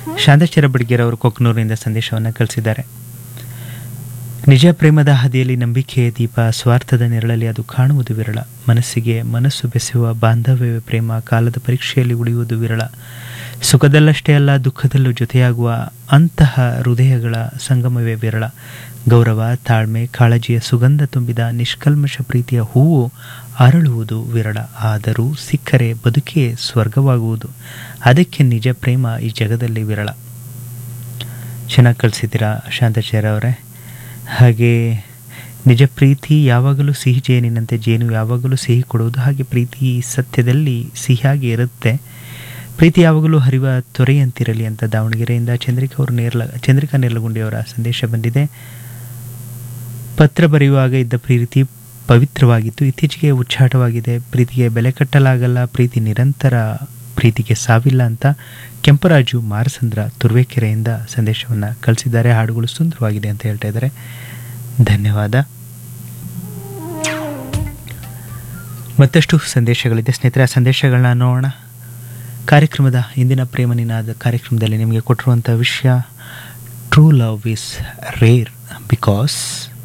ಶಾಂತಚರ ಬಡ್ಗೇರ್ ಅವರು ಕೊಕ್ನೂರಿನಿಂದ ಸಂದೇಶವನ್ನು ಕಳಿಸಿದ್ದಾರೆ ನಿಜ ಪ್ರೇಮದ ಹಾದಿಯಲ್ಲಿ ನಂಬಿಕೆಯ ದೀಪ ಸ್ವಾರ್ಥದ ನೆರಳಲ್ಲಿ ಅದು ಕಾಣುವುದು ವಿರಳ ಮನಸ್ಸಿಗೆ ಮನಸ್ಸು ಬೆಸೆಯುವ ಬಾಂಧವ್ಯವೇ ಪ್ರೇಮ ಕಾಲದ ಪರೀಕ್ಷೆಯಲ್ಲಿ ಉಳಿಯುವುದು ವಿರಳ ಸುಖದಲ್ಲಷ್ಟೇ ಅಲ್ಲ ದುಃಖದಲ್ಲೂ ಜೊತೆಯಾಗುವ ಅಂತಹ ಹೃದಯಗಳ ಸಂಗಮವೇ ವಿರಳ ಗೌರವ ತಾಳ್ಮೆ ಕಾಳಜಿಯ ಸುಗಂಧ ತುಂಬಿದ ನಿಷ್ಕಲ್ಮಶ ಪ್ರೀತಿಯ ಹೂವು ಅರಳುವುದು ವಿರಳ ಆದರೂ ಸಿಕ್ಕರೆ ಬದುಕೇ ಸ್ವರ್ಗವಾಗುವುದು ಅದಕ್ಕೆ ನಿಜ ಪ್ರೇಮ ಈ ಜಗದಲ್ಲಿ ವಿರಳ ಚೆನ್ನಾಗಿ ಕಳಿಸಿದ್ದೀರಾ ಶಾಂತಚಾರ್ಯ ಅವರೇ ಹಾಗೆ ನಿಜ ಪ್ರೀತಿ ಯಾವಾಗಲೂ ಸಿಹಿ ಜೇನಿನಂತೆ ಜೇನು ಯಾವಾಗಲೂ ಸಿಹಿ ಕೊಡುವುದು ಹಾಗೆ ಪ್ರೀತಿ ಸತ್ಯದಲ್ಲಿ ಸಿಹಿಯಾಗಿ ಇರುತ್ತೆ ಪ್ರೀತಿ ಯಾವಾಗಲೂ ಹರಿವ ತೊರೆಯಂತಿರಲಿ ಅಂತ ದಾವಣಗೆರೆಯಿಂದ ಚಂದ್ರಿಕಾ ಅವರು ನೇರ್ಲ ಚಂದ್ರಿಕಾ ನೇರ್ಲಗುಂಡಿಯವರ ಸಂದೇಶ ಬಂದಿದೆ ಪತ್ರ ಬರೆಯುವಾಗ ಇದ್ದ ಪ್ರೀತಿ ಪವಿತ್ರವಾಗಿತ್ತು ಇತ್ತೀಚೆಗೆ ಉಚ್ಚಾಟವಾಗಿದೆ ಪ್ರೀತಿಗೆ ಬೆಲೆ ಕಟ್ಟಲಾಗಲ್ಲ ಪ್ರೀತಿ ನಿರಂತರ ಪ್ರೀತಿಗೆ ಸಾವಿಲ್ಲ ಅಂತ ಕೆಂಪರಾಜು ಮಾರಸಂದ್ರ ತುರುವೇಕೆರೆಯಿಂದ ಸಂದೇಶವನ್ನು ಕಳಿಸಿದ್ದಾರೆ ಹಾಡುಗಳು ಸುಂದರವಾಗಿದೆ ಅಂತ ಹೇಳ್ತಾ ಇದ್ದಾರೆ ಧನ್ಯವಾದ ಮತ್ತಷ್ಟು ಸಂದೇಶಗಳಿದೆ ಸ್ನೇಹಿತರೆ ಆ ಸಂದೇಶಗಳನ್ನ ನೋಡೋಣ ಕಾರ್ಯಕ್ರಮದ ಇಂದಿನ ಪ್ರೇಮ ನಿನಾದ ಕಾರ್ಯಕ್ರಮದಲ್ಲಿ ನಿಮಗೆ ಕೊಟ್ಟಿರುವಂಥ ವಿಷಯ true love is rare because